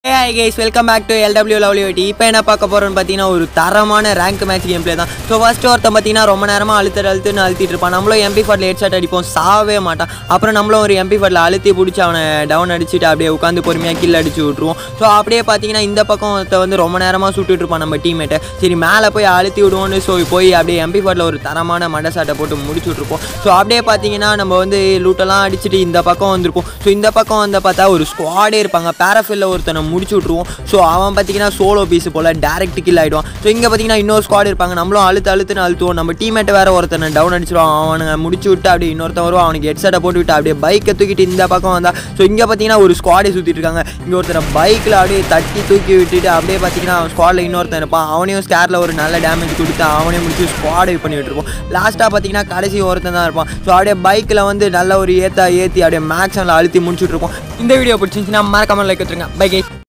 hi guys welcome back to LW லவ்லியோட்டி இப்போ என்ன பார்க்க போகிறோம்னு பார்த்தீங்கன்னா ஒரு தரமான ரேங்க் மேட்ச் கேம் ப்ளே தான் ஸோ ஃபர்ஸ்ட் ஒருத்தன் பார்த்தீங்கன்னா ரொம்ப நேரமாக அழுத்தர் அழுத்துன்னு அழுத்திட்டு இருப்பான் நம்மளும் எம்பி ஃபார்ட்டில் ஹெட் ஷாட் அடிப்போம் சாவே மாட்டான் அப்புறம் நம்மளும் ஒரு எம்பி ஃபார்ட்டில் அழுத்தி பிடிச்சி அவனை டவுன் அடிச்சுட்டு அப்படியே உட்காந்து பொறுமையாக கில் அடிச்சு விட்ருவோம் ஸோ அப்படியே பார்த்தீங்கன்னா இந்த பக்கம் ஒருத்தன் வந்து ரொம்ப நேரமாக சுட்டுட்டு இருப்பான் நம்ம டீம்மேட்டை சரி மேலே போய் அழுத்தி விடுவோன்னு ஸோ போய் அப்படியே எம்பி ஃபார்ட்டில் ஒரு தரமான மண்டை சாட்டை போட்டு முடிச்சு விட்ருப்போம் ஸோ அப்படியே பார்த்தீங்கன்னா நம்ம வந்து லூட்டெல்லாம் அடிச்சுட்டு இந்த பக்கம் வந்திருப்போம் ஸோ இந்த பக்கம் வந்து பார்த்தா ஒரு ஸ்குவாடே இருப்பாங்க பேராஃபில்ல ஒருத்தனை முடிச்சு விட்ருவோம் ஸோ அவன் பார்த்தீங்கன்னா சோலோ பீஸ் போல் டேரக்ட் கில் ஆகிடுவான் ஸோ இங்கே பார்த்தீங்கன்னா இன்னொரு ஸ்குவாட் இருப்பாங்க நம்மளும் அழுத்து அழுத்துன்னு அழுத்துவோம் நம்ம டீமேட் வேற ஒருத்தனை டவுன் அடிச்சிருவான் அவனை முடிச்சு விட்டு அப்படியே இன்னொருத்தன் வருவான் அவனுக்கு ஹெட்செட்டை போட்டு விட்டு அப்படியே பைக்கை தூக்கிட்டு இந்த பக்கம் வந்தா ஸோ இங்கே பார்த்தீங்கன்னா ஒரு ஸ்குவாடே சுற்றிட்டு இருக்காங்க இங்கே ஒருத்தனை பைக்கில் அப்படியே தட்டி தூக்கி விட்டுட்டு அப்படியே பார்த்தீங்கன்னா அவன் ஸ்குவாடில் இன்னொருத்தன் இருப்பான் அவனையும் ஸ்கேரில் ஒரு நல்ல டேமேஜ் கொடுத்து அவனையும் முடிச்சு ஸ்குவாட் இது பண்ணி விட்டுருப்போம் லாஸ்ட்டாக பார்த்தீங்கன்னா கடைசி ஒருத்தன் தான் இருப்பான் ஸோ அப்படியே பைக்கில் வந்து நல்ல ஒரு ஏத்தா ஏற்றி அப்படியே மேக்ஸில் அழுத்தி முடிச்சுட்டு இருப்போம் இந்த வீடியோ பிடிச்சிருந்துச்சுன்னா மறக்காம லைக் வச்சுருங்க பை கை